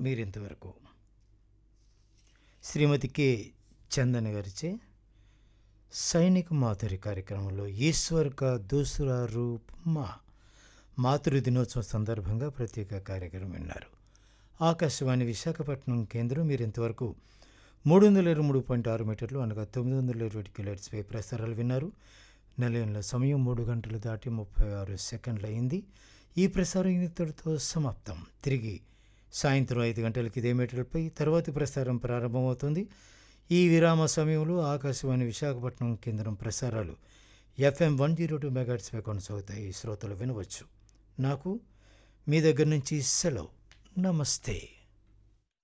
మీరింతవరకు శ్రీమతి కె చందన్ గారిచే సైనిక మాధురి కార్యక్రమంలో ఈశ్వర్ కా దూసరా రూప్ మా మాతృ దినోత్సవం సందర్భంగా ప్రత్యేక కార్యక్రమం విన్నారు ఆకాశవాణి విశాఖపట్నం కేంద్రం మీరు ఇంతవరకు మూడు వందల ఇరవై మూడు పాయింట్ ఆరు మీటర్లు అనగా తొమ్మిది వందల ఇరవై కిలోట్స్పై ప్రసారాలు విన్నారు నిలయంలో సమయం మూడు గంటలు దాటి ముప్పై ఆరు సెకండ్లు అయింది ఈ ప్రసారం ఇంతటితో సమాప్తం తిరిగి సాయంత్రం ఐదు గంటలకి ఇదే మీటర్లపై తర్వాతి ప్రసారం ప్రారంభమవుతుంది ఈ విరామ సమయంలో ఆకాశవాణి విశాఖపట్నం కేంద్రం ప్రసారాలు ఎఫ్ఎం వన్ జీరో టూ మెగాట్స్పై కొనసాగుతాయి శ్రోతలు వినవచ్చు నాకు మీ దగ్గర నుంచి సెలవు నమస్తే